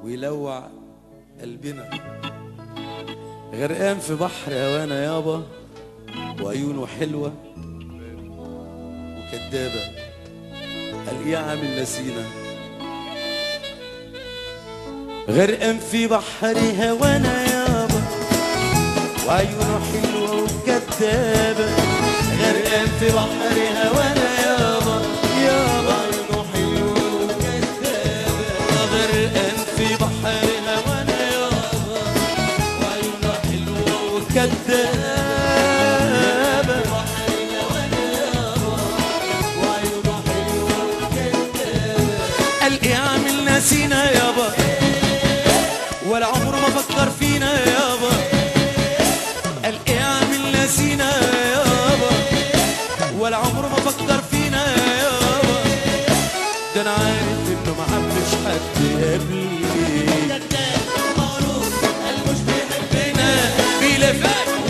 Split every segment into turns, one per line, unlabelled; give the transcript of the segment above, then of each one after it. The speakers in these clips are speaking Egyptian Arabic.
ويلوع قلبنا غرقان في بحر هوانا يابا وعيونه حلوة وكدابة قال ايه عامل نسينا غرقان في بحر هوانا يابا وعيونه حلوة وكدابة غرقان في بحر هوانا يابا يابا عيونه حلوة وكدابة غرقان في بحر هوانا يابا وعيونه حلوة وكدابة قال ايه عامل ناسينا يابا ولا عمره ما فكر فينا يابا قال ايه عامل ناسينا يابا ولا عمره ما فكر فينا يابا ده انا عارف انه ما حبش حد قبلي بيلف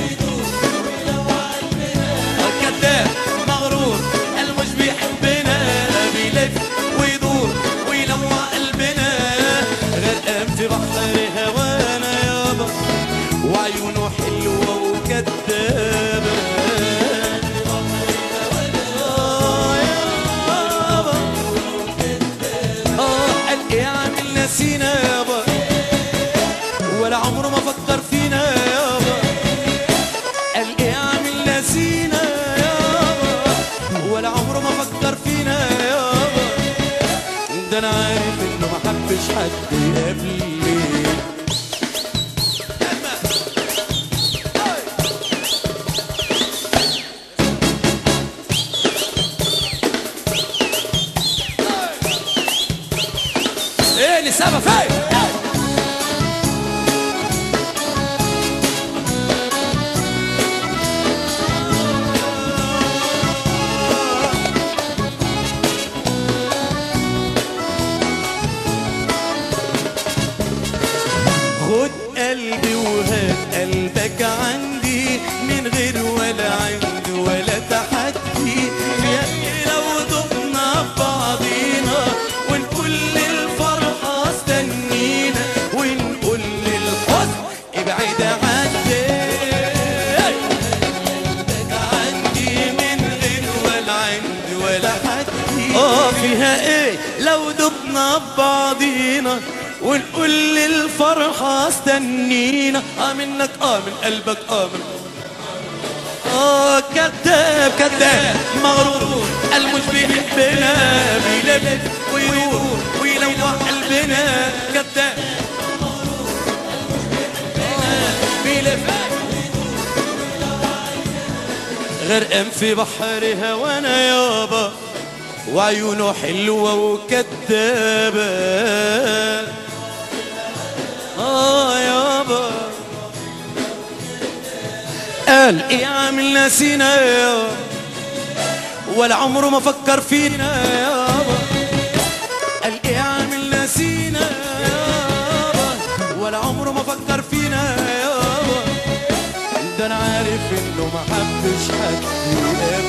كذاب مغرور قال مش بيحبنا بيلف ويدور ويلوع قلبنا غرقان في بحر هوانا يابا وعيونه حلوة وكدابة آه يابا. آه، قال ايه عامل ناسينا يابا ولا عمره ما فكر فينا يابا قال ايه عامل ناسينا يابا ولا عمره ما فكر فينا يابا ده انا عارف انه ما حبش حد قبلي ايه اللي سبب فين خد قلبي وهات قلبك عندي من غير ولا عند ولا تحدي يا أخي لو ضبنا بعضينا ونقول للفرحة استنينا ونقول للحزن ابعد عني قلبك عندي من غير ولا عند ولا حدي اه فيها ايه لو دبنا ببعضينا ونقول للفرحة استنينا اه منك اه من قلبك اه من اه كذاب كذاب مغرور المش بيحبنا بيلف ويدور ويلوع قلبنا كذاب بيلف غرقان في بحر هوانا يابا وعيونه حلوة وكدابة آه يابا قال ايه عامل ناسينا يابا ولا عمره ما فكر فينا يابا قال ايه عامل ناسينا يابا ولا عمره ما فكر فينا يابا ده انا عارف انه ما حبش حد